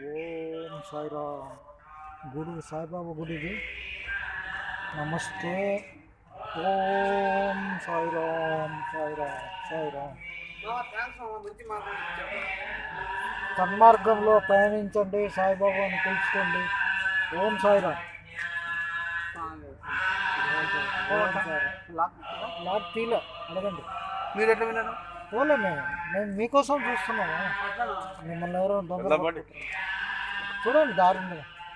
ఓం సాయిరామ్ గుడి సాయిబాబా గుడి ఇది నమస్తే ఓం సాయిరామ్ సాయిరామ్ సాయిరామ్ సన్మార్గంలో పయనించండి సాయిబాబాను తెలుసుకోండి ఓం సాయిరామ్ ఓం సాయిరామ్ లాక్ తీలే అడగండి మీరు ఎట్లా విన్నారు పోలే మేము మేము మీకోసం చూస్తున్నాము మిమ్మల్ని ఎవరో దొంగ వెళ్ళబడి. చూడండి దారి ఉంది.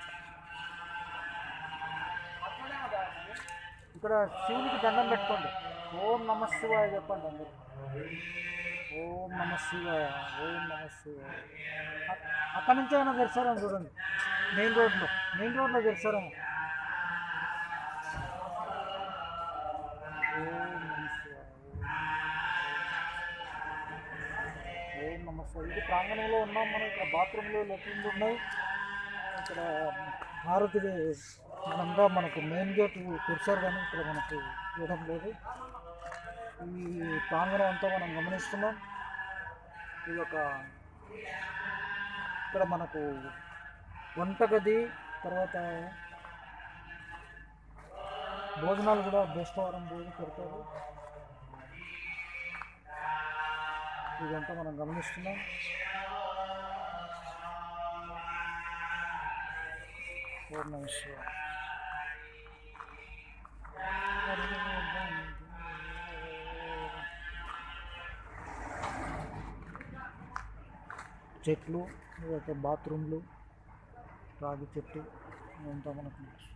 ఇక్కడ శివునికి దండం పెట్టుకోండి ఓం నమ శివాయ చెప్పండి అందరూ ఓం నమ శివాయ ఓం నమ శివాయ అ- అక్కడి నుంచి అయినా తెరిచారేమో చూడండి మెయిన్ రోడ్లో మెయిన్ రోడ్లో తెరిచారేమో ఓం నమ శివాయ ఓం నమ శివాయ ఇది ప్రాంగణంలో ఉన్నాం మనం ఇక్కడ బాత్రూంలో లెట్రిన్లు ఉన్నాయి ఇక్కడ మారుతిది మనంగా మనకు మెయిన్ గేట్ తెరిచారు కానీ ఇక్కడ మనకు ఇవ్వడం లేదు ఈ ప్రాంగణం అంతా మనం గమనిస్తున్నాం ఇది ఒక ఇక్కడ మనకు వంటగది తర్వాత భోజనాలు కూడా బేస్తవారం భోజనం పెడతారు ఇదంతా మనం గమనిస్తున్నాం ఓం నమః శివాయ. చెట్లు ఇదైతే బాత్రూమ్లు రాగి చెట్టు ఇదంతా మనకు